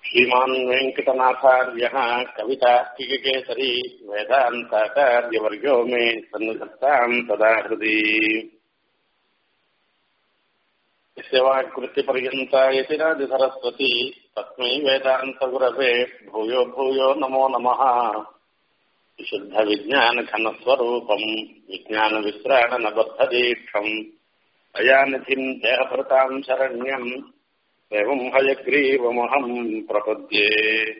श्रीमान् वेङ्कटनाथार्यः कवितार्किककेसरी वेदान्ताचार्यवर्यो मे सन्निधत्ताम् तदा हृदि यस्य वाक्कृत्यपर्यन्ता यतिरादिसरस्वती तस्मै वेदान्तगुरवे भूयो भूयो नमो नमः विशुद्धविज्ञानघनस्वरूपम् विज्ञानविश्राणनबद्धदीक्षम् अयानिधिम् देहभृताम् शरण्यम् एवम् हयग्रीवमहम् प्रपद्ये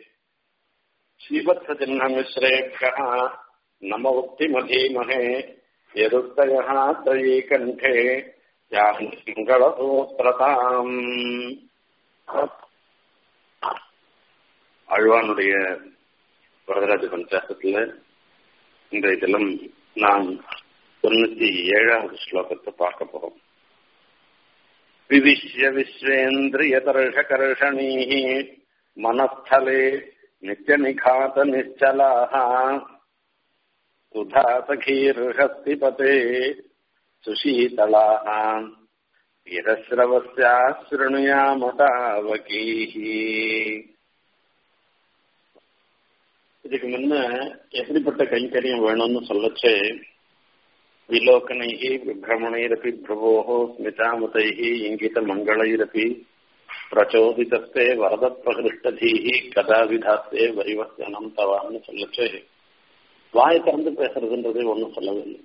श्रीवत्सचिह्नमिश्रेभ्यः नम उक्तिमधीमहे यदुक्तयः त्रयीकण्ठे யாம் மங்களசூத்திரதாம் ஆழ்வானுடைய வரதராஜ பஞ்சாசத்துல இன்றைய தினம் நாம் தொண்ணூத்தி ஏழாவது ஸ்லோகத்தை பார்க்க போறோம் விவிஷ்ய விஸ்வேந்திரியதர்ஷகர்ஷணீ மனஸ்தலே நித்யநிகாத நிச்சலாः சுதா சகீர்ஹஸ்திபதே சுஷீதளாः இரஸ்ரவஸ்யா ஸ்ருணுயாமதாவகீः இதுக்கு முன்ன எப்படிப்பட்ட கைங்கரியம் வேணும்னு சொல்லச்சு விலோகனைः விभ्रमणैरपि भ्रुवोः स्मितामतैः इङ्गितमङ्गलैरपि பிரச்சோதிதஸ்தே வரதப்பிரகிருஷ்டதீः கதா விதாஸ்தே வரிவர்த்தனம் தவான்னு சொல்லச்சு வாயை திறந்து பேசுறதுன்றது ஒன்றும் சொல்லவே இல்லை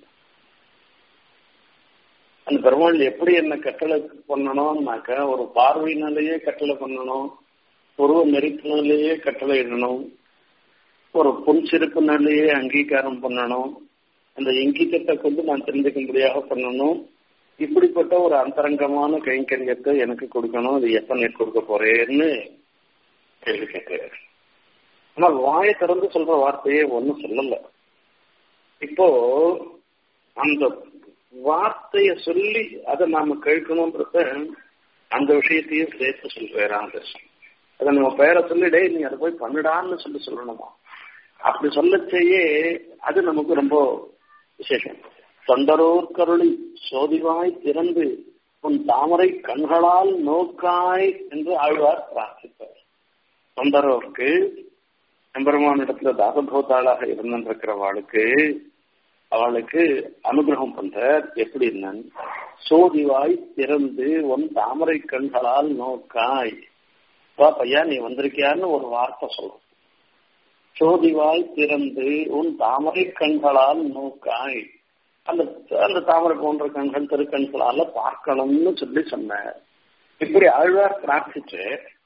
அந்த பெருமாள் எப்படி என்ன கட்டளை பண்ணணும்னாக்க ஒரு பார்வையினாலேயே கட்டளை பண்ணணும் உருவ நெருப்பினாலேயே கட்டளை இடணும் ஒரு புன் சிறப்புனாலேயே அங்கீகாரம் பண்ணணும் அந்த இங்கிதத்தை கொண்டு நான் தெரிஞ்சுக்கும்படியாக பண்ணணும் இப்படிப்பட்ட ஒரு அந்தரங்கமான கைங்கரியத்தை எனக்கு கொடுக்கணும் அது எப்ப நீ கொடுக்க போறேன்னு கேள்வி கேட்கிறார் ஆனால் வாயை திறந்து சொல்ற வார்த்தையே ஒன்றும் சொல்லல இப்போ அந்த வார்த்தைய சொல்லி அதை நாம கேட்கணும்ன்றத அந்த விஷயத்தையும் சேர்த்து சொல்றான் அதை நம்ம பெயரை சொல்லிடே நீ அதை போய் பண்ணுடான்னு சொல்லி சொல்லணுமா அப்படி சொல்லச்சேயே அது நமக்கு ரொம்ப விசேஷம் தொண்டரோர் கருளி சோதிவாய் திறந்து உன் தாமரை கண்களால் நோக்காய் என்று ஆழ்வார் பிரார்த்தித்தார் தொண்டரோருக்கு எம்பெருமானிடத்துல தாசபோதாளாக இருந்திருக்கிறவாளுக்கு அவளுக்கு அனுகிரகம் பண்ற எப்படி சோதிவாய் திறந்து உன் தாமரை கண்களால் நோக்காய் வா பையா நீ வந்திருக்கியான்னு ஒரு வார்த்தை சொல்லும் சோதிவாய் திறந்து உன் தாமரை கண்களால் நோக்காய் அந்த அந்த தாமரை போன்ற கண்கள் திருக்கண்களால பார்க்கணும்னு சொல்லி சொன்னார் இப்படி ஆழ்வார் பிரார்த்திச்சு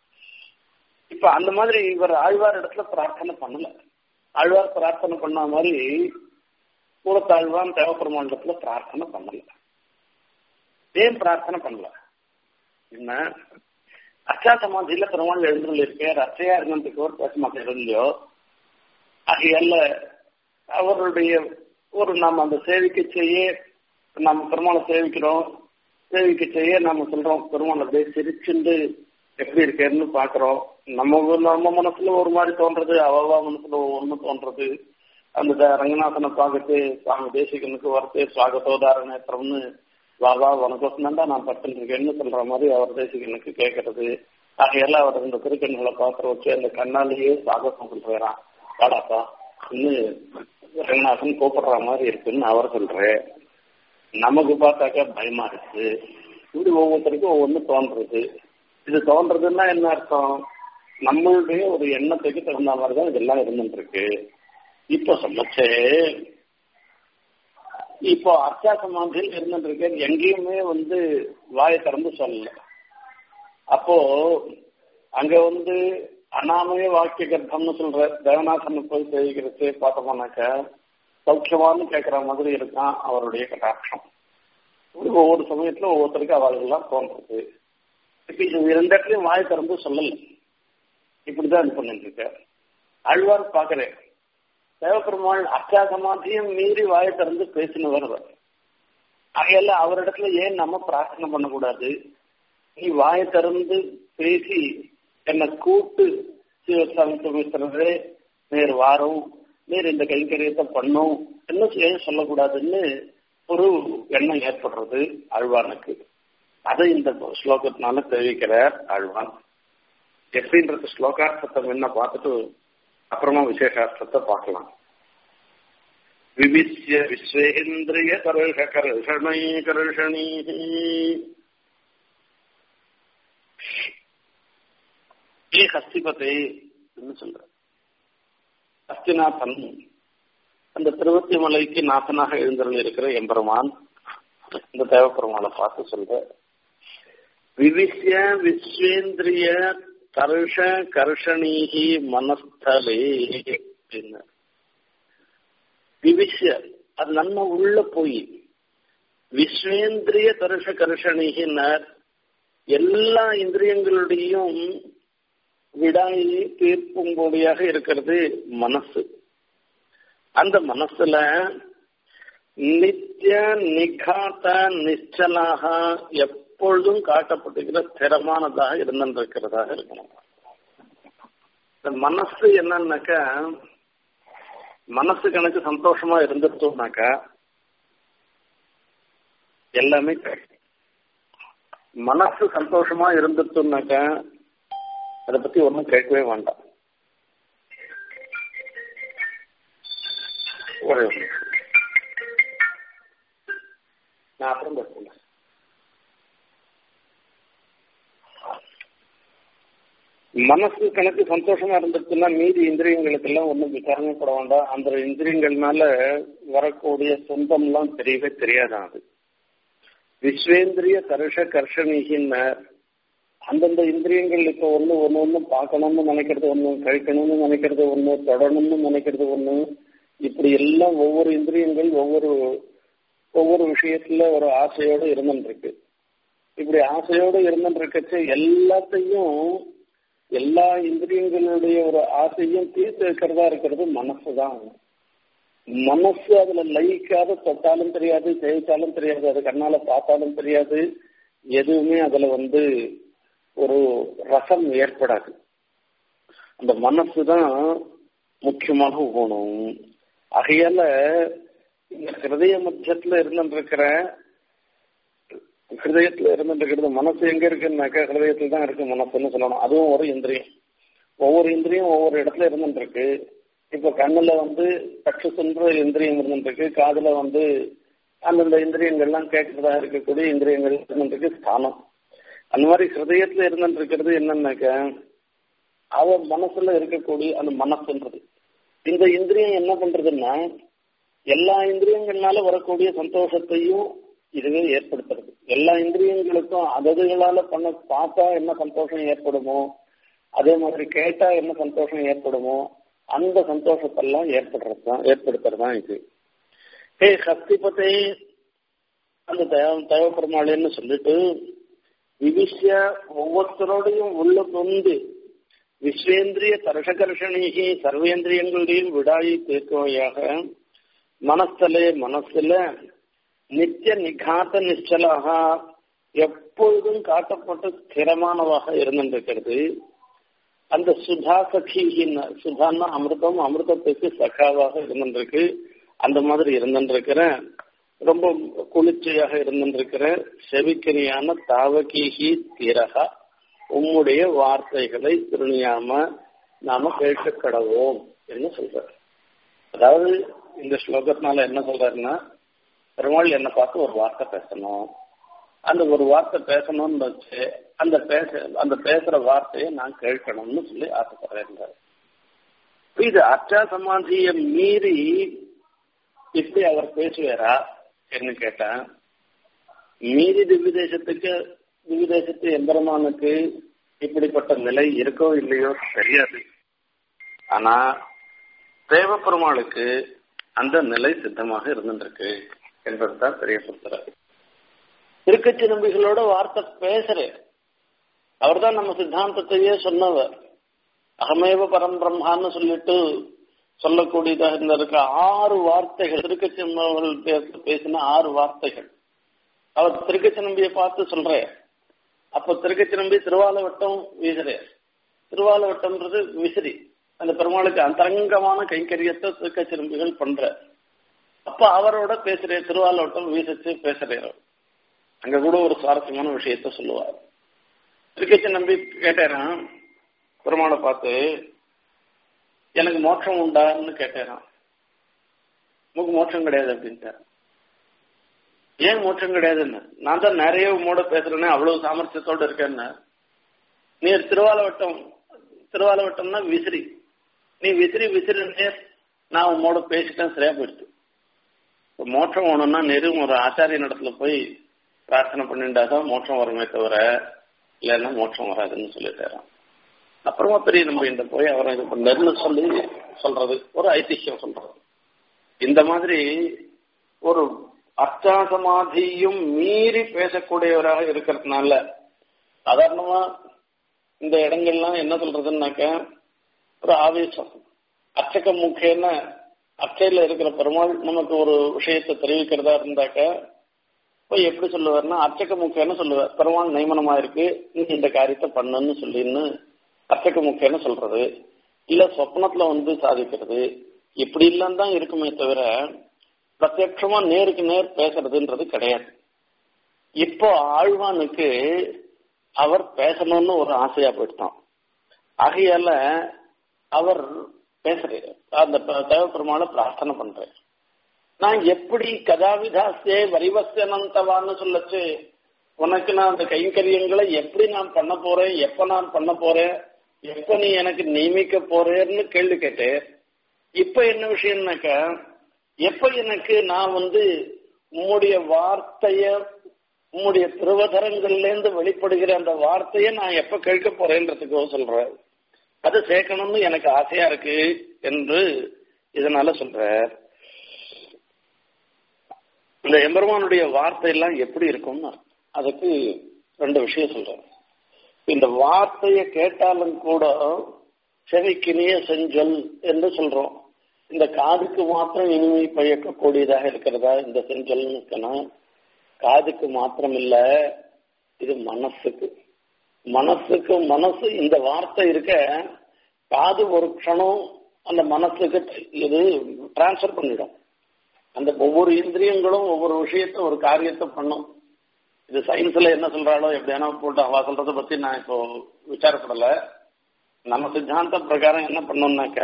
இப்ப அந்த மாதிரி இவர் ஆழ்வார் இடத்துல பிரார்த்தனை பண்ணல ஆழ்வார் பிரார்த்தனை பண்ண மாதிரி கூடத்தாழ்வான் தேவப்பெருமாண்டத்துல பிரார்த்தனை பண்ணல ஏன் பிரார்த்தனை பண்ணல என்ன அச்சா சமாதியில பெருமாள் எழுந்துள்ள இருக்கார் அச்சையா இருந்ததுக்கு ஒரு பேச மாட்டேன் இல்லையோ ஆகையால அவருடைய ஒரு நாம் அந்த சேவிக்க செய்ய நம்ம பெருமாளை சேவிக்கிறோம் சேவிக்க செய்ய நம்ம சொல்றோம் பெருமாள் அப்படியே சிரிச்சுண்டு எப்படி இருக்கேன்னு பாக்குறோம் நம்ம நம்ம மனசுல ஒரு மாதிரி தோன்றது அவவா மனசுல ஒண்ணு தோன்றது அந்த ரங்கநாதனை பார்த்துட்டு சுவாமி தேசிகனுக்கு வரத்து சுவாகத்தோதார நேத்திரம்னு வாவா உனக்கோசம் தான் நான் படுத்துட்டு இருக்கேன்னு சொல்ற மாதிரி அவர் தேசிகனுக்கு கேட்கறது ஆகையெல்லாம் அவர் இந்த திருக்கண்களை பாத்திர வச்சு அந்த கண்ணாலேயே சுவாகத்தம் சொல்றான் வாடாப்பா இன்னும் ரங்கநாதன் கூப்பிடுற மாதிரி இருக்குன்னு அவர் சொல்றேன் நமக்கு பார்த்தாக்கா பயமா இருக்கு இப்படி ஒவ்வொருத்தருக்கும் ஒவ்வொன்று தோன்றது இது தோன்றதுன்னா என்ன அர்த்தம் நம்மளுடைய ஒரு எண்ணத்துக்கு தகுந்த மாதிரி தான் இதெல்லாம் இருந்துட்டு இருக்கு இப்போ சொல்லச்சே இப்போ அர்ச்சா சமாதியில் இருந்துட்டு இருக்கேன் எங்கேயுமே வந்து வாயை திறந்து சொல்லல அப்போ அங்க வந்து அனாமய வாக்கிய கர்ப்பம்னு சொல்ற தேவநாதன் போய் தெரிவிக்கிறது பார்த்தோம்னாக்க சௌக்கியமானு கேட்கிற மாதிரி இருக்கான் அவருடைய கட்டாட்சம் ஒவ்வொரு சமயத்துல ஒவ்வொருத்தருக்கு அவர்கள்லாம் தோன்றது இப்ப இது ரெண்டு இடத்துலயும் வாய் திறந்து சொல்லல இப்படிதான் இது பண்ணிட்டு இருக்க அழ்வார் பாக்குறேன் தேவபெருமாள் அச்சா சமாதியும் மீறி வாயை திறந்து பேசினவர் ஆகையால அவரிடத்துல ஏன் நம்ம பிரார்த்தனை பண்ணக்கூடாது நீ வாயை திறந்து பேசி என்னை கூட்டு சிவசாமிரே நேர் வாரம் நேர் இந்த கைங்கரியத்தை பண்ணும் என்ன ஏன் சொல்லக்கூடாதுன்னு ஒரு எண்ணம் ஏற்படுறது ஆழ்வானுக்கு அதை இந்த ஸ்லோகத்தினால தெரிவிக்கிறார் ஆழ்வான் எப்படின்றது ஸ்லோகார்த்தத்தை முன்ன பார்த்துட்டு அப்புறமா விசேஷார்த்தத்தை பார்க்கலாம் விவிஷ்ய விஸ்வேந்திரிய கருஷ கருஷணை கருஷணீ ஏ ஹஸ்திபதே சொல்ற ஹஸ்திநாதன் அந்த திருவத்தி மலைக்கு நாசனாக எழுந்தருள் இருக்கிற எம்பெருமான் இந்த தேவப்பெருமானை பார்த்து சொல்ற விவிஷ்ய விஸ்வேந்திரிய கருஷ கர்ஷணீகி மனஸ்தலே அப்படின்னு விவிஷ்ய அது நம்ம உள்ள போய் விஸ்வேந்திரிய கருஷ கர்ஷணிகினார் எல்லா இந்திரியங்களுடையும் விடாயி தீர்ப்பும்படியாக இருக்கிறது மனசு அந்த மனசுல நித்திய நிகாத்த நிச்சலாக எப்பொழுதும் காட்டப்பட்டிருக்கிற ஸ்திரமானதாக இருந்திருக்கிறதாக இருக்கணும் இந்த மனசு என்னன்னாக்கா மனசு கணக்கு சந்தோஷமா இருந்துட்டோம்னாக்கா எல்லாமே கிடைக்கும் மனசு சந்தோஷமா இருந்துட்டோம்னாக்கா அதை பத்தி ஒன்றும் கேட்கவே வேண்டாம் ஒரே ஒரு நிமிஷம். நான் அப்புறம் பேசுறேன் மனசு கணக்கு சந்தோஷமா இருந்துச்சுன்னா மீதி இந்திரியங்களுக்கு எல்லாம் ஒன்றும் விசாரணைப்பட வேண்டாம் அந்த இந்திரியங்கள்னால வரக்கூடிய சொந்தம்லாம் தெரியவே தெரியாதான் அது விஸ்வேந்திரிய கருஷ கர்ஷணிகின்னு அந்தந்த இந்திரியங்கள் இப்போ ஒன்று ஒன்று ஒன்று பார்க்கணும்னு நினைக்கிறது ஒன்று கழிக்கணும்னு நினைக்கிறது ஒன்று தொடரணும்னு நினைக்கிறது ஒன்று இப்படி எல்லாம் ஒவ்வொரு இந்திரியங்கள் ஒவ்வொரு ஒவ்வொரு விஷயத்துல ஒரு ஆசையோடு இருந்துருக்கு இப்படி ஆசையோடு இருந்துருக்கச்சு எல்லாத்தையும் எல்லா இந்திரியங்களுடைய ஒரு ஆசையும் தீர்த்து வைக்கிறதா இருக்கிறது மனசு தான் மனசு அதுல லயிக்காத தொட்டாலும் தெரியாது ஜெயிச்சாலும் தெரியாது அது கண்ணால பார்த்தாலும் தெரியாது எதுவுமே அதுல வந்து ஒரு ரசம் ஏற்படாது அந்த மனசு தான் முக்கியமாக போகணும் ஆகையால இந்த ஹிருதய மத்தியத்துல இருந்துருக்கிற ஹிருதயத்துல இருந்துருக்கிறது மனசு எங்க இருக்குன்னாக்கா ஹிருதயத்துல தான் இருக்கு மனசுன்னு சொல்லணும் அதுவும் ஒரு இந்திரியம் ஒவ்வொரு இந்திரியம் ஒவ்வொரு இடத்துல இருந்துருக்கு இப்ப கண்ணுல வந்து பட்சசுன்ற இந்திரியம் இருந்துருக்கு காதுல வந்து அந்தந்த இந்திரியங்கள்லாம் கேட்கறதா இருக்கக்கூடிய இந்திரியங்கள் இருந்துருக்கு ஸ்தானம் அந்த மாதிரி ஹிருதயத்துல இருந்துருக்கிறது என்னன்னாக்க அவ மனசுல இருக்கக்கூடிய அந்த மனசுன்றது இந்த இந்திரியம் என்ன பண்றதுன்னா எல்லா இந்திரியங்கள்னால வரக்கூடிய சந்தோஷத்தையும் இதுவே ஏற்படுத்துறது எல்லா இந்திரியங்களுக்கும் அததுகளால பண்ண பார்த்தா என்ன சந்தோஷம் ஏற்படுமோ அதே மாதிரி கேட்டா என்ன சந்தோஷம் ஏற்படுமோ அந்த சந்தோஷத்தெல்லாம் ஏற்படுறது தான் ஏற்படுத்துறது தான் இது ஹே சக்திபதே அந்த தேவ தேவப்பெருமாளேன்னு சொல்லிட்டு விவிஷ்ய ஒவ்வொருத்தரோடையும் உள்ள வந்து விஸ்வேந்திரிய தர்ஷகர்ஷணிகி சர்வேந்திரியங்களையும் விடாயி தீர்க்கவையாக மனசலே மனசுல நித்திய நிகாத்த நிச்சலாக எப்பொழுதும் காட்டப்பட்டு ஸ்திரமானதாக இருந்திருக்கிறது அந்த சுதா சகியின் சுதான்னா அமிர்தம் அமிர்தத்துக்கு சகாவாக இருந்திருக்கு அந்த மாதிரி இருந்திருக்கிற ரொம்ப குளிர்ச்சியாக இருந்திருக்கிற செவிக்கிரியான தாவகீகி திரகா உம்முடைய வார்த்தைகளை திருணியாம நாம கேட்க கடவோம் என்று சொல்றார் அதாவது இந்த ஸ்லோகத்தினால என்ன சொல்றாருன்னா பெருமாள் என்னை பார்த்து ஒரு வார்த்தை பேசணும் அந்த ஒரு வார்த்தை பேசணும்னு வச்சு அந்த பேச அந்த பேசுற வார்த்தையை நான் கேட்கணும்னு சொல்லி ஆசைப்படுறேன் இது அச்சா சமாதியை மீறி இப்படி அவர் பேசுவாரா என்ன கேட்டேன் மீறி திவ்யதேசத்துக்கு திவ்யதேசத்து எம்பெருமானுக்கு இப்படிப்பட்ட நிலை இருக்கோ இல்லையோ தெரியாது ஆனா தேவப்பெருமாளுக்கு அந்த நிலை சித்தமாக இருந்துருக்கு என்பதுதான் தெரியப்படுத்துறாரு திருக்கச்சி நம்பிகளோட வார்த்தை பேசுறேன் அவர் தான் நம்ம சித்தாந்தத்தையே சொன்னவர் அகமேவ பரம் பிரம்மான்னு சொல்லிட்டு சொல்லக்கூடியதாக இருந்திருக்க ஆறு வார்த்தைகள் திருக்கச்சி நம்பிகள் பேசின ஆறு வார்த்தைகள் அவர் திருக்கச்சி நம்பியை பார்த்து சொல்றேன் அப்ப திருக்கச்சி நம்பி திருவாலவட்டம் வீசுறேன் திருவாலவட்டம்ன்றது விசிறி அந்த பெருமாளுக்கு அந்தரங்கமான கைங்கரியத்தை திருக்கச்சி நம்பிகள் பண்ற அப்ப அவரோட பேசுறேன் திருவாலவட்டம் வீசிச்சு பேசுறேன் அங்க கூட ஒரு சுவாரஸ்யமான விஷயத்த சொல்லுவார் திருக்கச்சி நம்பி கேட்டேன் பெருமாளை பார்த்து எனக்கு மோட்சம் உண்டான்னு கேட்டேன் உனக்கு மோட்சம் கிடையாது அப்படின்ட்டார் ஏன் மோட்சம் கிடையாதுன்னு நான் தான் நிறைய உம்மோட பேசுறேனே அவ்வளவு சாமர்த்தியத்தோட இருக்கேன்னு நீ திருவாலவட்டம் திருவாலவட்டம்னா விசிறி நீ விசிறி விசிறி நேர் நான் உம்மோட பேசிட்டேன் சரியா போயிடுச்சு மோட்சம் வேணும்னா நெரும் ஒரு ஆச்சாரிய இடத்துல போய் பிரார்த்தனை பண்ணிட்டாதான் மோட்சம் வருமே தவிர இல்லைன்னா மோட்சம் வராதுன்னு சொல்லிட்டாராம் அப்புறமா பெரிய நம்ம இந்த போய் அவரை இது பண்ணு சொல்லி சொல்றது ஒரு ஐதிஹ்யம் சொல்றது இந்த மாதிரி ஒரு அர்த்தாசமாதியும் மீறி பேசக்கூடியவராக இருக்கிறதுனால சாதாரணமா இந்த இடங்கள்லாம் என்ன சொல்றதுன்னாக்க ஒரு ஆவேசம் அச்சக்க முக்கியன்னு அச்சையில இருக்கிற பெருமாள் நமக்கு ஒரு விஷயத்தை தெரிவிக்கிறதா இருந்தாக்க போய் எப்படி சொல்லுவார்னா அச்சக்க முக்கியன்னு சொல்லுவார் பெருமாள் நியமனமா இருக்கு நீ இந்த காரியத்தை பண்ணுன்னு சொல்லின்னு அச்சக்க முக்கியன்னு சொல்றது இல்ல சொப்னத்துல வந்து சாதிக்கிறது இப்படி எல்லாம் தான் இருக்குமே தவிர பிரத்யட்சமா நேருக்கு நேர் பேசுறதுன்றது கிடையாது இப்போ ஆழ்வானுக்கு அவர் பேசணும்னு ஒரு ஆசையா போயிட்டான் ஆகையால அவர் பேசுறாரு அந்த தேவப்பெருமாளை பிரார்த்தனை பண்றேன் நான் எப்படி கதாவிதாசே வரிவசனந்தவான்னு சொல்லச்சு உனக்கு நான் அந்த கைங்கரியங்களை எப்படி நான் பண்ண போறேன் எப்ப நான் பண்ண போறேன் எப்ப நீ எனக்கு நியமிக்க போறேன்னு கேள்வி கேட்டேன் இப்ப என்ன விஷயம்னாக்க எப்ப எனக்கு நான் வந்து உம்முடைய வார்த்தைய உம்முடைய திருவதரங்கள்ல இருந்து வெளிப்படுகிற அந்த வார்த்தையை நான் எப்ப கேட்க போறேன்றதுக்கோ சொல்றேன் அது சேர்க்கணும்னு எனக்கு ஆசையா இருக்கு என்று இதனால சொல்ற இந்த எம்பெருமானுடைய வார்த்தை எல்லாம் எப்படி இருக்கும்னு அதுக்கு ரெண்டு விஷயம் சொல்றேன் இந்த வார்த்தையை கேட்டாலும் கூட செவிக்கினிய செஞ்சொல் என்று சொல்றோம் இந்த காதுக்கு மாத்திரம் இனிமை பயக்கக்கூடியதாக இருக்கிறதா இந்த செஞ்சொல்னு இருக்கணும் காதுக்கு மாத்திரம் இல்ல இது மனசுக்கு மனசுக்கு மனசு இந்த வார்த்தை இருக்க காது ஒரு க்ஷணம் அந்த மனசுக்கு இது டிரான்ஸ்பர் பண்ணிடும் அந்த ஒவ்வொரு இந்திரியங்களும் ஒவ்வொரு விஷயத்த ஒரு காரியத்தை பண்ணும் இது சயின்ஸ்ல என்ன சொல்றாளோ எப்படியானா போட்டு அவா சொல்றதை பத்தி நான் இப்போ விசாரப்படல நம்ம சித்தாந்த பிரகாரம் என்ன பண்ணோம்னாக்க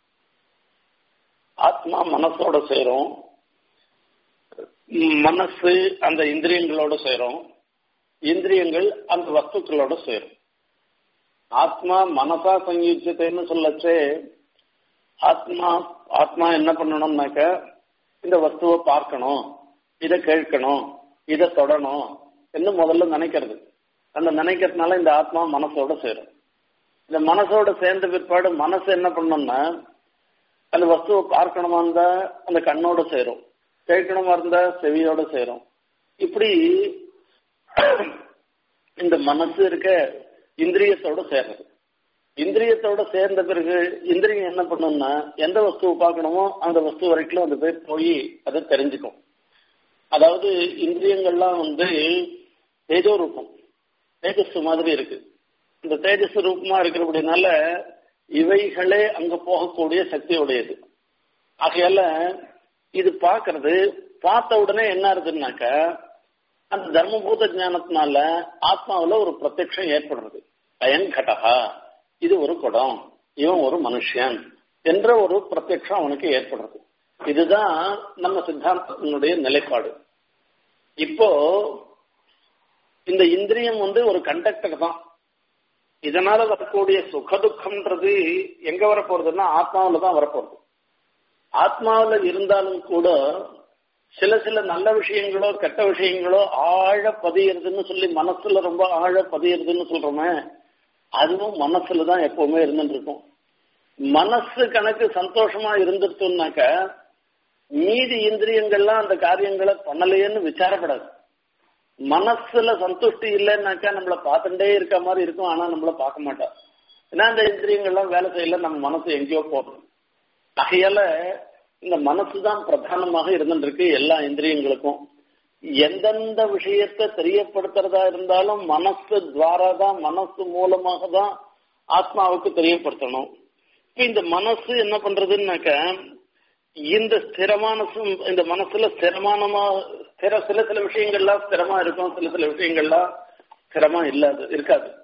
ஆத்மா மனசோட சேரும் மனசு அந்த இந்திரியங்களோட சேரும் இந்திரியங்கள் அந்த வஸ்துக்களோட சேரும் ஆத்மா மனசா சங்கீச்சத்தைன்னு சொல்லச்சே ஆத்மா ஆத்மா என்ன பண்ணணும்னாக்க இந்த வஸ்துவை பார்க்கணும் இதை கேட்கணும் இதை தொடணும் என்று முதல்ல நினைக்கிறது அந்த நினைக்கிறதுனால இந்த ஆத்மா மனசோட சேரும் இந்த மனசோட சேர்ந்த பிற்பாடு மனசு என்ன பண்ணணும்னா அந்த வஸ்துவை பார்க்கணுமா இருந்தா அந்த கண்ணோட சேரும் கேட்கணுமா இருந்தா செவியோட சேரும் இப்படி இந்த மனசு இருக்க இந்திரியத்தோட சேர்றது இந்திரியத்தோட சேர்ந்த பிறகு இந்திரியம் என்ன பண்ணும்னா எந்த வஸ்துவை பார்க்கணுமோ அந்த வஸ்து வரைக்கும் அந்த பேர் போய் அதை தெரிஞ்சுக்கும் அதாவது இந்திரியங்கள்லாம் வந்து தேஜோ ரூபம் தேஜஸ் மாதிரி இருக்கு இந்த தேஜஸ் ரூபமா இருக்கிறபடினால இவைகளே அங்க போகக்கூடிய சக்தி உடையது ஆகையால இது பார்க்கறது பார்த்த உடனே என்ன ஆகுதுன்னாக்க அந்த தர்மபூத ஞானத்தினால ஆத்மாவில ஒரு பிரத்யட்சம் ஏற்படுறது அயன் கடகா இது ஒரு குடம் இவன் ஒரு மனுஷன் என்ற ஒரு பிரத்யட்சம் அவனுக்கு ஏற்படுறது இதுதான் நம்ம சித்தாந்தத்தினுடைய நிலைப்பாடு இப்போ இந்த இந்திரியம் வந்து ஒரு கண்டக்டர் தான் இதனால வரக்கூடிய சுகதுக்கம்ன்றது எங்க வரப்போறதுன்னா ஆத்மாவில தான் வரப்போறது ஆத்மாவில இருந்தாலும் கூட சில சில நல்ல விஷயங்களோ கெட்ட விஷயங்களோ ஆழ பதியறதுன்னு சொல்லி மனசுல ரொம்ப ஆழ பதியறதுன்னு சொல்றோமே அதுவும் மனசுல தான் எப்பவுமே இருந்துட்டு இருக்கும் மனசு கணக்கு சந்தோஷமா இருந்துட்டோம்னாக்க மீதி இந்திரியங்கள்லாம் அந்த காரியங்களை பண்ணலையேன்னு விசாரப்படாது மனசுல சந்துஷ்டி இல்லைன்னாக்கா நம்மள பார்த்துட்டே இருக்க மாதிரி இருக்கும் ஆனா நம்மள பார்க்க மாட்டோம் ஏன்னா அந்த இந்திரியங்கள்லாம் வேலை செய்யல நம்ம மனசு எங்கேயோ போகும் ஆகையால இந்த மனசு தான் பிரதானமாக இருந்துருக்கு எல்லா இந்திரியங்களுக்கும் எந்தெந்த விஷயத்தை தெரியப்படுத்துறதா இருந்தாலும் மனசு துவாரா தான் மனசு மூலமாக தான் ஆத்மாவுக்கு தெரியப்படுத்தணும் இப்ப இந்த மனசு என்ன பண்றதுன்னாக்க இந்த ஸ்திரமான இந்த மனசுல ஸ்திரமானமா ஸ்திர சில சில விஷயங்கள்லாம் ஸ்திரமா இருக்கும் சில சில விஷயங்கள்லாம் ஸ்திரமா இல்லாது இருக்காது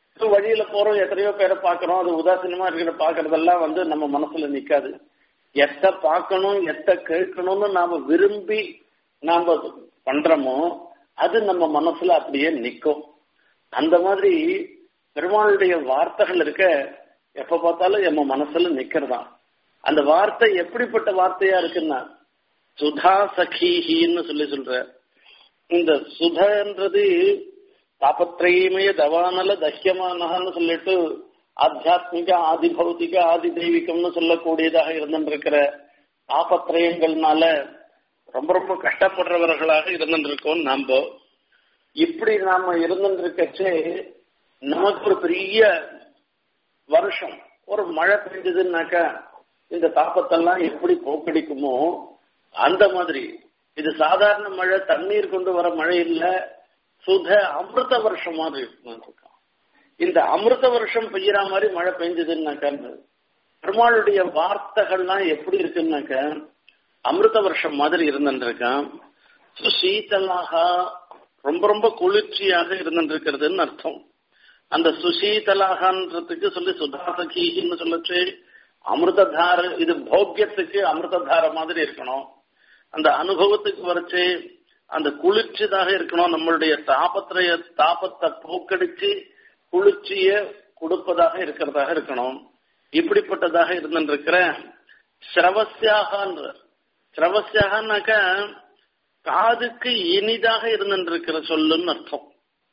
வழியில போறோம் எத்தனையோ பேரை பாக்குறோம் அது உதாசீனமா இருக்கிற பாக்குறதெல்லாம் வந்து நம்ம மனசுல நிக்காது எத்த பார்க்கணும் எத்த கேட்கணும்னு நாம விரும்பி நாம பண்றோமோ அது நம்ம மனசுல அப்படியே நிக்கும் அந்த மாதிரி பெருமாளுடைய வார்த்தைகள் இருக்க எப்ப பார்த்தாலும் நம்ம மனசுல நிக்கிறதா அந்த வார்த்தை எப்படிப்பட்ட வார்த்தையா இருக்குன்னா சுதா சகீஹின்னு சொல்லி சொல்ற இந்த சுதன்றது தாபத்திரயமய தவானல தஹ்யமானன்னு சொல்லிட்டு ஆத்தியாத்மிக ஆதி பௌத்திக ஆதி தெய்வீகம்னு சொல்லக்கூடியதாக இருந்திருக்கிற தாபத்திரயங்கள்னால ரொம்ப ரொம்ப கஷ்டப்படுறவர்களாக இருந்திருக்கோம் நாம இப்படி நாம இருந்திருக்கச்சே நமக்கு ஒரு பெரிய வருஷம் ஒரு மழை பெஞ்சதுன்னாக்கா இந்த தாப்பத்தெல்லாம் எப்படி போக்கடிக்குமோ அந்த மாதிரி இது சாதாரண மழை தண்ணீர் கொண்டு வர மழை இல்ல சுத அமிர்த வருஷம் மாதிரி இருக்கும் இந்த அமிர்த வருஷம் பெய்யற மாதிரி மழை பெஞ்சதுன்னாக்கா பெருமாளுடைய வார்த்தைகள்லாம் எப்படி இருக்குன்னாக்க அமிர்த வருஷம் மாதிரி இருந்துருக்கான் சுசீதலாக ரொம்ப ரொம்ப குளிர்ச்சியாக இருந்துருக்கிறதுன்னு அர்த்தம் அந்த சுசீதலாகன்றதுக்கு சொல்லி சுதாசகீன்னு சொல்லச்சு அமிர்ததார இது போக்கியத்துக்கு அமிர்ததார மாதிரி இருக்கணும் அந்த அனுபவத்துக்கு வரைச்சு அந்த குளிர்ச்சிதாக இருக்கணும் நம்மளுடைய தாபத்திரைய தாபத்தை போக்கடிச்சு குளிர்ச்சிய கொடுப்பதாக இருக்கிறதாக இருக்கணும் இப்படிப்பட்டதாக இருந்திருக்கிற சிரவசியாகன்ற சிரவசியாகனாக்க காதுக்கு இனிதாக இருந்திருக்கிற சொல்லுன்னு அர்த்தம்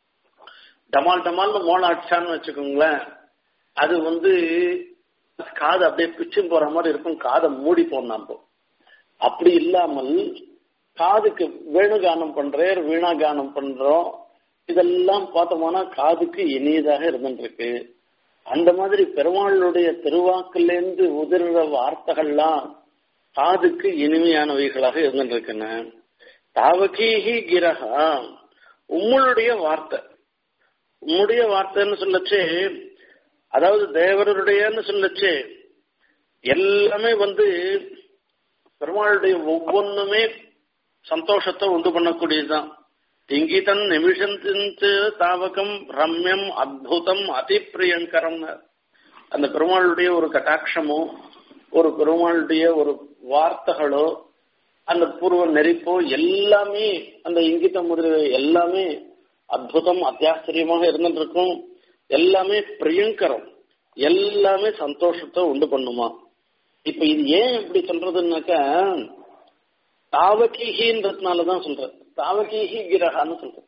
டமால் டமால்னு மோளம் அடிச்சான்னு வச்சுக்கோங்களேன் அது வந்து காது அப்படியே பிச்சு போற மாதிரி இருக்கும் காதை மூடி போனாம்போ அப்படி இல்லாமல் காதுக்கு வேணுகானம் பண்றேன் வீணா கானம் பண்றோம் இதெல்லாம் பார்த்தோம்னா காதுக்கு இனியதாக இருந்துருக்கு அந்த மாதிரி பெருமாளுடைய திருவாக்கிலேருந்து உதிர்ற வார்த்தைகள்லாம் காதுக்கு இனிமையானவைகளாக இருந்துருக்குன தாவகீஹி கிரகா உம்முடைய வார்த்தை உம்முடைய வார்த்தைன்னு சொல்லச்சு அதாவது தேவருடையன்னு சொல்லச்சு எல்லாமே வந்து பெருமாளுடைய ஒவ்வொன்றுமே சந்தோஷத்தை உண்டு பண்ணக்கூடியதுதான் இங்கிதன் நிமிஷத்தின் தாவகம் ரம்யம் அத்புதம் அதிப்பிரியங்கரம் அந்த பெருமாளுடைய ஒரு கட்டாட்சமோ ஒரு பெருமாளுடைய ஒரு வார்த்தைகளோ அந்த பூர்வ நெறிப்போ எல்லாமே அந்த இங்கிதம் முதலிய எல்லாமே அற்புதம் அத்தியாச்சரியமாக இருந்துருக்கும் எல்லாமே பிரியங்கரம் எல்லாமே சந்தோஷத்தை உண்டு பண்ணுமா இப்ப இது ஏன் இப்படி சொல்றதுன்னாக்கா தாவகீகின்றதுனாலதான் சொல்றேன் தாவகீகி கிரகான்னு சொல்றேன்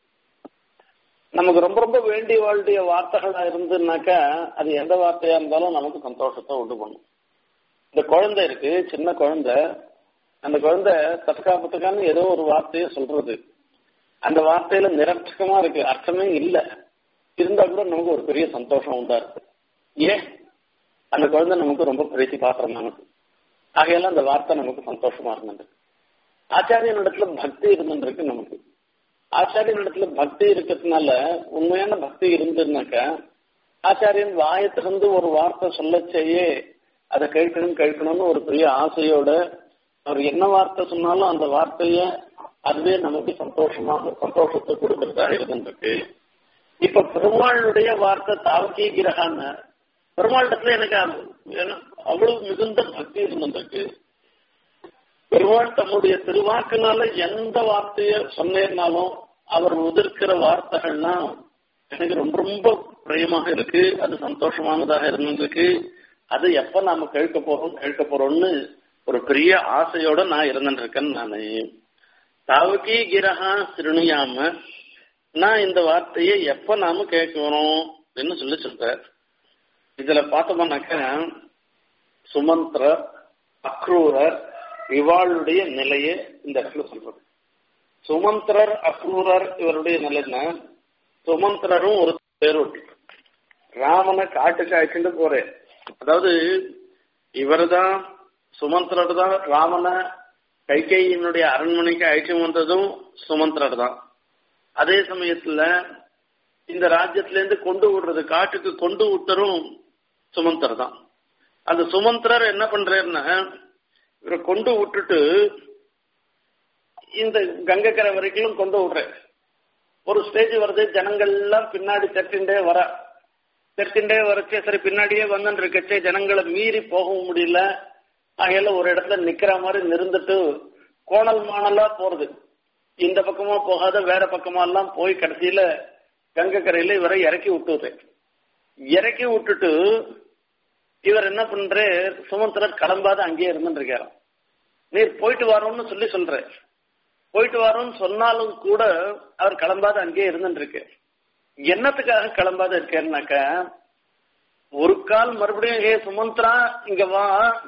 நமக்கு ரொம்ப ரொம்ப வேண்டிய வாழ்டைய வார்த்தைகளா இருந்துனாக்கா அது எந்த வார்த்தையா இருந்தாலும் நமக்கு சந்தோஷத்தை உண்டு பண்ணும் இந்த குழந்தை இருக்கு சின்ன குழந்தை அந்த குழந்தை தற்காப்புத்துக்கான ஏதோ ஒரு வார்த்தையை சொல்றது அந்த வார்த்தையில நிரர்த்தகமா இருக்கு அர்த்தமே இல்லை இருந்தா கூட நமக்கு ஒரு பெரிய சந்தோஷம் உண்டா இருக்கு ஏன் அந்த குழந்தை நமக்கு ரொம்ப பிரீத்தி பாத்திரம் நமக்கு ஆகையால அந்த வார்த்தை நமக்கு சந்தோஷமா இருந்தது ஆச்சாரியன் இடத்துல பக்தி இருந்துருக்கு நமக்கு ஆச்சாரியன் இடத்துல பக்தி இருக்கிறதுனால உண்மையான பக்தி இருந்ததுனாக்கா ஆச்சாரியன் வாயை திறந்து ஒரு வார்த்தை சொல்ல செய்ய அதை கேட்கணும் கேட்கணும்னு ஒரு பெரிய ஆசையோட அவர் என்ன வார்த்தை சொன்னாலும் அந்த வார்த்தைய அதுவே நமக்கு சந்தோஷமாக சந்தோஷத்தை கொடுக்கறதா இருந்துருக்கு இப்ப பெருமாளுடைய வார்த்தை தாவக்கி கிரகான்னு பெருமாளிடத்துல எனக்கு அவ்வளவு மிகுந்த பக்தி இருந்திருக்கு பெருமாள் தம்முடைய திருவாக்குனால எந்த வார்த்தைய சொன்னேன்னாலும் அவர் உதிர்க்கிற வார்த்தைகள்லாம் எனக்கு ரொம்ப ரொம்ப பிரியமாக இருக்கு அது சந்தோஷமானதாக இருந்திருக்கு அது எப்ப நாம கேட்க போறோம் கேட்க போறோம்னு ஒரு பெரிய ஆசையோட நான் இருந்துருக்கேன் நானு தாவகி கிரகா சிறுணியாம நான் இந்த வார்த்தையை எப்ப நாம கேட்கணும் அப்படின்னு சொல்லி சொல்றார் இதுல பார்த்தோம்னாக்க சுமந்திர அக்ரூரர் இவாளுடைய நிலையை இந்த இடத்துல சொல்றது சுமந்திரர் அக்ரூரர் இவருடைய நிலைன்னா சுமந்திரரும் ஒரு பேரோட்டி ராமனை காட்டுக்கு அழைச்சிட்டு போறேன் அதாவது இவர் தான் சுமந்திரர் தான் ராமனை கைகையினுடைய அரண்மனைக்கு அழைச்சி வந்ததும் சுமந்திரர் தான் அதே சமயத்துல இந்த ராஜ்யத்துல இருந்து கொண்டு விடுறது காட்டுக்கு கொண்டு விட்டரும் சுமந்தர் தான் அந்த சுமந்திரர் என்ன பண்றாருன்னா இவரை கொண்டு விட்டுட்டு இந்த கங்கைக்கரை வரைக்கும் கொண்டு விடுறாரு ஒரு ஸ்டேஜ் வருது ஜனங்கள் எல்லாம் பின்னாடி தட்டிண்டே வர தெரிச்சுட்டே வரைச்சே சரி பின்னாடியே வந்துட்டு இருக்கச்சே ஜனங்களை மீறி போகவும் முடியல ஆகையில ஒரு இடத்துல நிக்கிற மாதிரி நிறுந்துட்டு கோணல் மாணலா போறது இந்த பக்கமா போகாத வேற பக்கமா எல்லாம் போய் கடைசியில கங்கை கரையில இவரை இறக்கி விட்டுது இறக்கி விட்டுட்டு இவர் என்ன பண்ற சுமந்திரர் கிளம்பாத அங்கேயே இருந்துட்டு இருக்காராம் நீர் போயிட்டு வரோம்னு சொல்லி சொல்ற போயிட்டு வரோம்னு சொன்னாலும் கூட அவர் கிளம்பாத அங்கேயே இருந்துட்டு இருக்கு என்னத்துக்காக கிளம்பாத இருக்கேன்னாக்க ஒரு கால் மறுபடியும் ஹே சுமந்திரா இங்க வா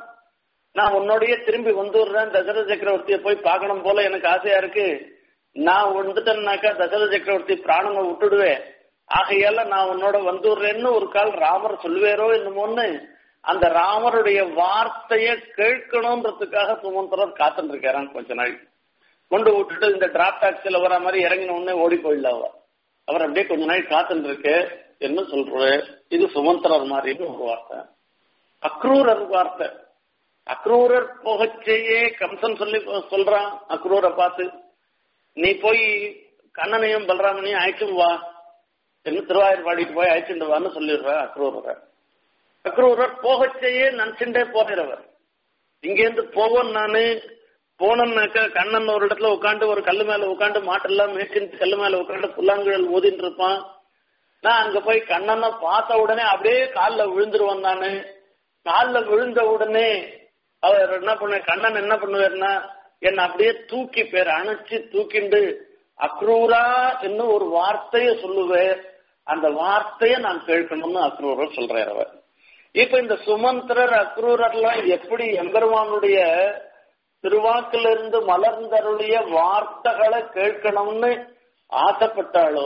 நான் உன்னோடய திரும்பி வந்துடுறேன் தசரத சக்கரவர்த்திய போய் பார்க்கணும் போல எனக்கு ஆசையா இருக்கு நான் வந்துட்டேன்னாக்கா தசரத சக்கரவர்த்தி பிராணனை விட்டுடுவேன் ஆகையால நான் உன்னோட வந்துடுறேன்னு ஒரு கால் ராமர் சொல்லுவேரோ என்னமோன்னு அந்த ராமருடைய வார்த்தைய கேட்கணும்ன்றதுக்காக சுமந்திரர் காத்துட்டு இருக்காராம் கொஞ்ச நாள் கொண்டு விட்டுட்டு இந்த டிராப் டாக்ஸில வர மாதிரி இறங்கின உடனே ஓடி போயிடல அவர் அவர் அப்படியே கொஞ்ச நாள் காத்துட்டு இருக்கு என்ன சொல்ற இது சுமந்திரர் மாதிரி ஒரு வார்த்தை அக்ரூரர் வார்த்தை அக்ரூரர் போகச்சேயே கம்சன் சொல்லி சொல்றான் அக்ரூரை பார்த்து நீ போய் கண்ணனையும் பலராமனையும் அழைச்சும் வா என்ன திருவாயூர்பாடிக்கு போய் அழைச்சிட்டு வான்னு சொல்லிடுற அக்ரூரரை அக்ரூரர் போகச்சேயே நினைச்சுட்டே போகிறவர் இங்கேருந்து போவோம் நானு போனோம்னாக்கா கண்ணன் ஒரு இடத்துல உட்காந்து ஒரு கல்லு மேல உட்காந்து மாட்டெல்லாம் மேய்ச்சிட்டு கல்லு மேல உட்காந்து புல்லாங்குழல் ஊதிட்டு இருப்பான் நான் அங்க போய் கண்ணனை பார்த்த உடனே அப்படியே காலில் விழுந்துருவான் நானு காலில் விழுந்த உடனே அவர் என்ன பண்ண கண்ணன் என்ன பண்ணுவார்னா என்ன அப்படியே தூக்கி பேர் அணைச்சு தூக்கிண்டு அக்ரூரா என்னும் ஒரு வார்த்தைய சொல்லுவேன் அந்த வார்த்தைய நான் கேட்கணும்னு அக்ரூரர் சொல்றார் அவர் இப்ப இந்த சுமந்திரர் அக்ரூரர்லாம் எப்படி எம்பெருமானுடைய திருவாக்கிலிருந்து மலர்ந்தருடைய வார்த்தைகளை கேட்கணும்னு ஆசைப்பட்டாலோ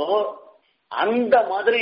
அந்த மாதிரி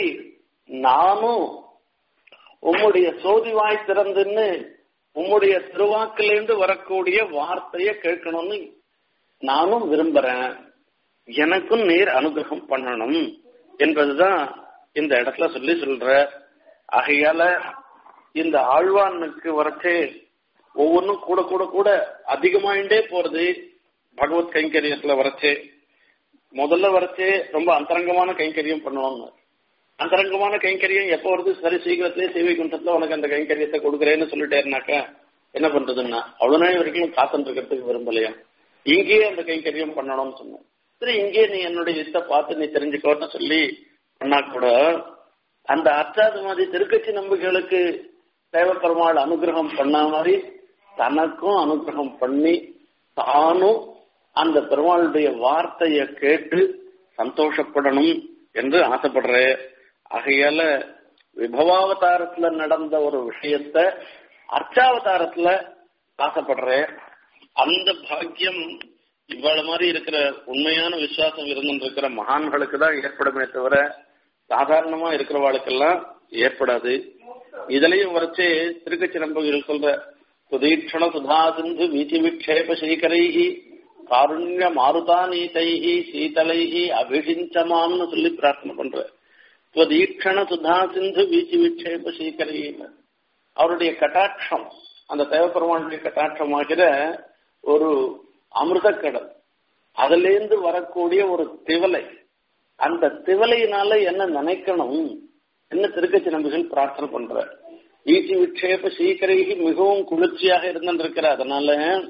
நானும் உம்முடைய சோதிவாய் திறந்துன்னு உம்முடைய திருவாக்கிலிருந்து வரக்கூடிய வார்த்தைய கேட்கணும்னு நானும் விரும்புறேன் எனக்கும் நீர் அனுகிரகம் பண்ணணும் என்பதுதான் இந்த இடத்துல சொல்லி சொல்ற ஆகையால இந்த ஆழ்வானுக்கு வரச்சே ஒவ்வொன்றும் கூட கூட கூட அதிகமாயிண்டே போறது பகவத் கைங்கரியத்துல வரச்சே முதல்ல வரச்சே ரொம்ப அந்தரங்கமான கைங்கரியம் பண்ணுவாங்க அந்தரங்கமான கைங்கரியம் எப்போ வருது சரி சீக்கிரத்திலே சேவை குண்டத்துல உனக்கு அந்த கைங்கரியத்தை கொடுக்குறேன்னு சொல்லிட்டேன்னாக்கா என்ன பண்றதுன்னா அவ்வளவு நாள் வரைக்கும் காத்துட்டு இருக்கிறதுக்கு விரும்பலையா இங்கேயே அந்த கைங்கரியம் பண்ணணும்னு சொன்னேன் சரி இங்கே நீ என்னுடைய இதை பார்த்து நீ தெரிஞ்சுக்கோன்னு சொல்லி பண்ணா கூட அந்த அர்த்தாது மாதிரி திருக்கட்சி நம்பிக்கைகளுக்கு தேவப்பெருமாள் அனுகிரகம் பண்ண மாதிரி தனக்கும் அனுகிரகம் பண்ணி தானும் அந்த பெருமாளுடைய வார்த்தையை கேட்டு சந்தோஷப்படணும் என்று ஆசைப்படுறேன் ஆகையால விபவாவதாரத்துல நடந்த ஒரு விஷயத்த அர்ச்சாவதாரத்துல ஆசைப்படுறேன் அந்த பாக்கியம் இவ்வளவு மாதிரி இருக்கிற உண்மையான விசுவாசம் இருந்துட்டு இருக்கிற மகான்களுக்கு தான் ஏற்படுமே தவிர சாதாரணமா இருக்கிறவாளுக்கெல்லாம் ஏற்படாது இதுலயும் வரைச்சு திருக்கச்சி நம்பர்கள் சொல்ற சுதீட்சண சுதா சிந்து வீதி விக்ஷேப ஸ்ரீகரைஹி காருண்ய மாருதா நீதைஹி சீதலைஹி அபிஷிஞ்சமான்னு சொல்லி பிரார்த்தனை பண்ற ஸ்வதீட்சண சுதா சிந்து வீதி விக்ஷேப ஸ்ரீகரைன்னு அவருடைய கட்டாட்சம் அந்த தேவப்பெருமானுடைய கட்டாட்சமாகிற ஒரு அமிர்தக்கடல் அதுல இருந்து வரக்கூடிய ஒரு திவலை அந்த திவலையினால என்ன நினைக்கணும் என்ன திருக்கச்சி நம்பிகள் பிரார்த்தனை பண்ற ஈசி விக்ஷேப சீக்கிரைகி மிகவும் குளிர்ச்சியாக இருந்திருக்கிற அதனால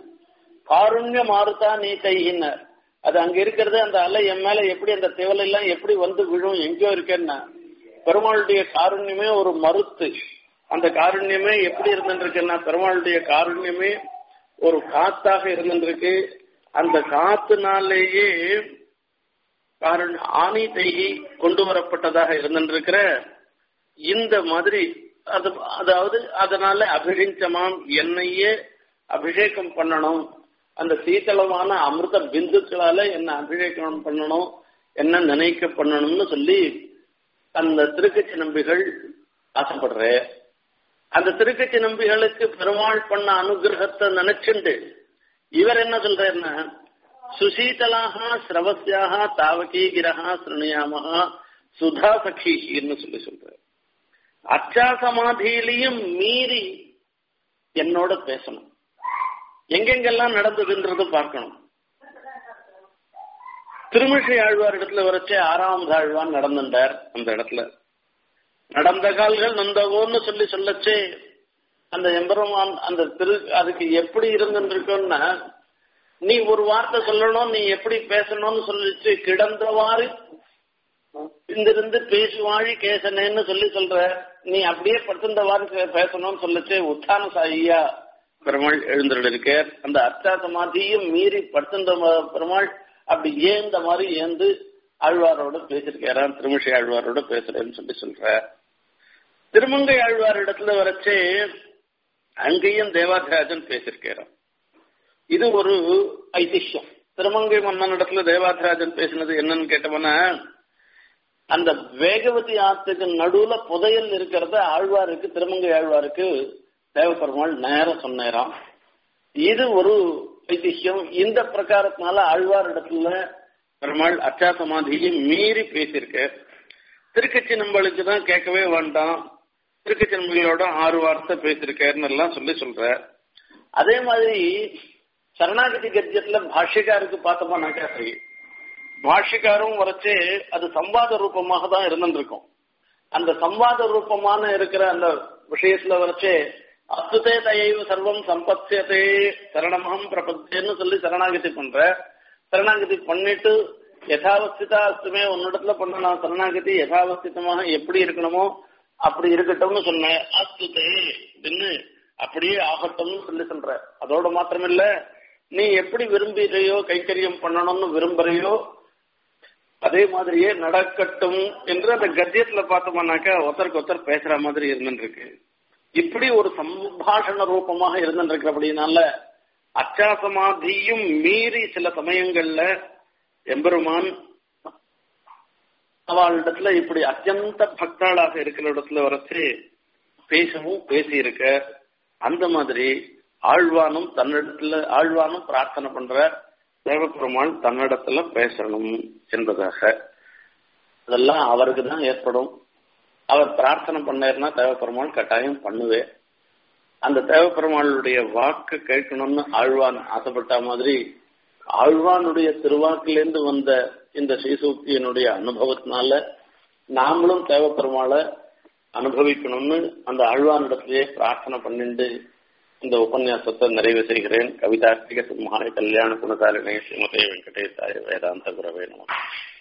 காருண்ய மாறுதா நீ கைகின்னர் அது அங்க இருக்கிறது அந்த அலை என் மேல எப்படி அந்த திவலை எல்லாம் எப்படி வந்து விழும் எங்கேயோ இருக்கேன்னா பெருமாளுடைய காருண்யமே ஒரு மறுத்து அந்த காருண்யமே எப்படி இருந்துருக்குன்னா பெருமாளுடைய காருண்யமே ஒரு காத்தாக இருந்திருக்கு அந்த காத்துனாலேயே ஆணி தைகி கொண்டு வரப்பட்டதாக இருந்திருக்கிற இந்த மாதிரி அது அதாவது அதனால அபிஷிஞ்சமாம் என்னையே அபிஷேகம் பண்ணணும் அந்த சீத்தளமான அமிர்த பிந்துக்களால என்ன அபிஷேகம் பண்ணணும் என்ன நினைக்க பண்ணணும்னு சொல்லி அந்த திருக்கச்சி நம்பிகள் ஆசைப்படுற அந்த திருக்கச்சி நம்பிகளுக்கு பெருமாள் பண்ண அனுகிரகத்தை நினைச்சுண்டு இவர் என்ன சொல்றாருன்னா சுசீதலாக சிரவசியாக தாவகீகிரகா சிருணியாமகா சுதா சഖீன்னு சொல்லி சொல்றாரு அச்சா சமாதியிலையும் மீறி என்னோட பேசணும் எங்கெங்கெல்லாம் நடந்ததுன்றது பார்க்கணும் திருமிஷை ஆழ்வார் இடத்துல வரைச்சே ஆறாம் ஆழ்வான் நடந்துட்டார் அந்த இடத்துல நடந்த கால்கள் நந்தகோன்னு சொல்லி சொல்லச்சே அந்த எம்பெருமான் அந்த திரு அதுக்கு எப்படி இருந்துருக்குன்னா நீ ஒரு வார்த்தை சொல்லணும் நீ எப்படி பேசணும்னு சொல்லிச்சு கிடந்தவாறு இங்கிருந்து பேசுவாழி கேசனேன்னு சொல்லி சொல்ற நீ அப்படியே படுத்திருந்தவாறு பேசணும்னு சொல்லிச்சு உத்தான சாயியா பெருமாள் எழுந்திருக்கார் அந்த அர்த்தா சமாதியும் மீறி படுத்திருந்த பெருமாள் அப்படி ஏந்த மாதிரி ஏந்து ஆழ்வாரோட பேசிருக்காராம் திருமிஷை ஆழ்வாரோட பேசுறேன்னு சொல்லி சொல்ற திருமங்கை ஆழ்வார் இடத்துல வரைச்சே அங்கேயும் தேவாதிராஜன் பேசியிருக்கிறான் இது ஒரு ஐதிஹ்யம் திருமங்கை மன்னன் இடத்துல தேவாதிராஜன் பேசினது என்னன்னு கேட்டோம்னா அந்த வேகவதி ஆத்துக்கு நடுவுல புதையல் இருக்கிறத ஆழ்வாருக்கு திருமங்கை ஆழ்வாருக்கு தேவப்பெருமாள் நேரம் சொன்னாராம் இது ஒரு ஐதிஹ்யம் இந்த பிரகாரத்தினால ஆழ்வார் இடத்துல பெருமாள் அச்சா சமாதியை மீறி பேசியிருக்க திருக்கட்சி நம்பளுக்கு தான் கேட்கவே வேண்டாம் திருக்கட்சி நம்பளோட ஆறு வார்த்தை பேசியிருக்காருன்னு எல்லாம் சொல்லி சொல்ற அதே மாதிரி சரணாகதி கத்தியத்துல பாஷ்யக்காருக்கு பார்த்தோம்னாக்கா சரி பாஷ்யக்காரும் வரைச்சு அது சம்வாத ரூபமாக தான் இருந்துருக்கும் அந்த சம்வாத ரூபமான இருக்கிற அந்த விஷயத்துல வரைச்சு அத்துதே தயவு சர்வம் சம்பத்தியதே சரணமகம் பிரபத்தேன்னு சொல்லி சரணாகதி பண்ற சரணாகதி பண்ணிட்டு யதாவஸ்திதா அஸ்துமே உன்னிடத்துல பண்ண நான் சரணாகதி யதாவஸ்திதமாக எப்படி இருக்கணுமோ அப்படி இருக்கட்டும்னு சொன்னேன் அஸ்துதே அப்படின்னு அப்படியே ஆகட்டும்னு சொல்லி சொல்ற அதோட மாத்திரமில்ல நீ எப்படி விரும்புகிறையோ கைக்கரியம் பண்ணணும்னு விரும்புறையோ அதே மாதிரியே நடக்கட்டும் என்று அந்த கத்தியத்துல பார்த்தோம்னாக்கா ஒருத்தருக்கு ஒருத்தர் பேசுற மாதிரி இருந்துருக்கு இப்படி ஒரு சம்பாஷண ரூபமாக இருந்துருக்கிறபடினால அச்சாசமாதியும் மீறி சில சமயங்கள்ல எம்பெருமான் அவளிடத்துல இப்படி அத்தியந்த பக்தாளாக இருக்கிற இடத்துல வரைச்சு பேசவும் பேசி இருக்க அந்த மாதிரி ஆழ்வானும் தன்னிடத்துல ஆழ்வானும் பிரார்த்தனை பண்ற தேவப்பெருமாள் தன்னிடத்துல பேசணும் என்பதாக அதெல்லாம் அவருக்கு தான் ஏற்படும் அவர் பிரார்த்தனை பண்ணாருன்னா தேவப்பெருமாள் கட்டாயம் பண்ணுவேன் அந்த தேவப்பெருமாளுடைய வாக்கு கேட்கணும்னு ஆழ்வான் ஆசைப்பட்ட மாதிரி ஆழ்வானுடைய திருவாக்கிலேருந்து வந்த இந்த ஸ்ரீசூக்தியினுடைய அனுபவத்தினால நாமளும் தேவப்பெருமாளை அனுபவிக்கணும்னு அந்த ஆழ்வானிடத்திலேயே பிரார்த்தனை பண்ணிட்டு இந்த உபன்யாசத்தை நிறைவு செய்கிறேன் கவிதார்த்திக சிம்ஹாய கல்யாண குணசாலினே ஸ்ரீமதே வெங்கடேசாய வேதாந்த குரவே நம